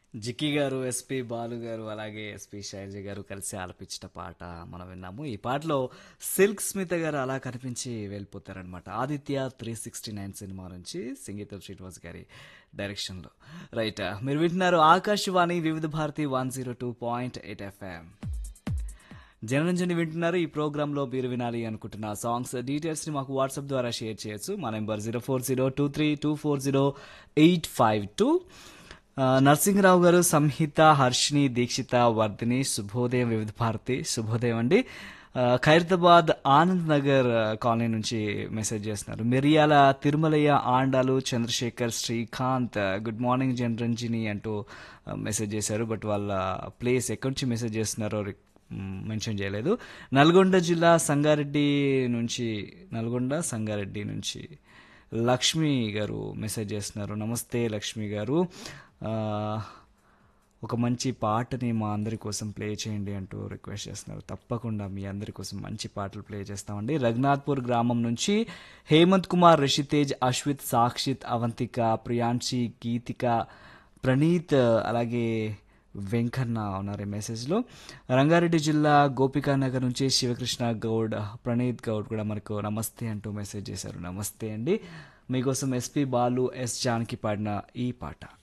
జిక్కి గారు ఎస్పి బాలు గారు అలాగే ఎస్పి శైలజ గారు కలిసి ఆలపించిన పాట మనం విన్నాము ఈ పాటలో సిల్క్ స్మిత గారు అలా కనిపించి వెళ్ళిపోతారనమాట Aditya three sixty nine cinema నుంచి సంగీతం శ్రీనివాస్ గారి డైరెక్షన్లో రైట్ మీరు వింటున్నారు Akashvani Vividh Bharati one zero two point eight FM Janaranjani వింటున్నారు ఈ ప్రోగ్రాంలో మీరు వినాలి అనుకుంటున్న సాంగ్స్ డీటెయిల్స్ ని మాకు వాట్సాప్ ద్వారా షేర్ చేయొచ్చు మా number zero four zero two three two four zero eight five two Narasimharao గారు సంహిత హర్షిని దీక్షిత వర్ధిని శుభోదయం వివిధ భారతి శుభోదయం అండి ఆ, ఖైరతాబాద్ ఆనంద్ నగర్ ఆ, కాలనీ నుంచి మెసేజ్ చేస్తున్నారు మిరియాల తిరుమలయ్య ఆండాలు చంద్రశేఖర్ శ్రీకాంత్ ఆ, గుడ్ మార్నింగ్ జనరంజిని అంటూ ఆ, మెసేజ్ చేశారు బట్ వాళ్ళ ప్లేస్ ఎక్కడి నుంచి మెసేజ్ చేస్తున్నారో రి- మ్, మెన్షన్ చేయలేదు నల్గొండ జిల్లా సంగారెడ్డి నుంచి నల్గొండ సంగారెడ్డి నుంచి లక్ష్మి గారు మెసేజ్ చేస్తున్నారు నమస్తే లక్ష్మి గారు ఆ, ఒక మంచి పాటని మా అందరి కోసం ప్లే చేయండి అంటూ రిక్వెస్ట్ చేస్తున్నారు తప్పకుండా మీ అందరి కోసం మంచి పాటలు ప్లే చేస్తామండి రఘునాథ్పూర్ గ్రామం నుంచి హేమంత్ కుమార్ రిషితేజ్ అశ్విత్ సాక్షిత్ అవంతిక ప్రియాంశి గీతిక ప్రణీత్ అలాగే వెంకన్న ఉన్నారు ఈ మెసేజ్లో రంగారెడ్డి జిల్లా గోపికానగర్ నుంచి శివకృష్ణ గౌడ్ ప్రణీత్ గౌడ్ కూడా మనకు నమస్తే అంటూ మెసేజ్ చేశారు నమస్తే అండి మీకోసం ఎస్పి బాలు ఎస్ జానకి పాడిన ఈ పాట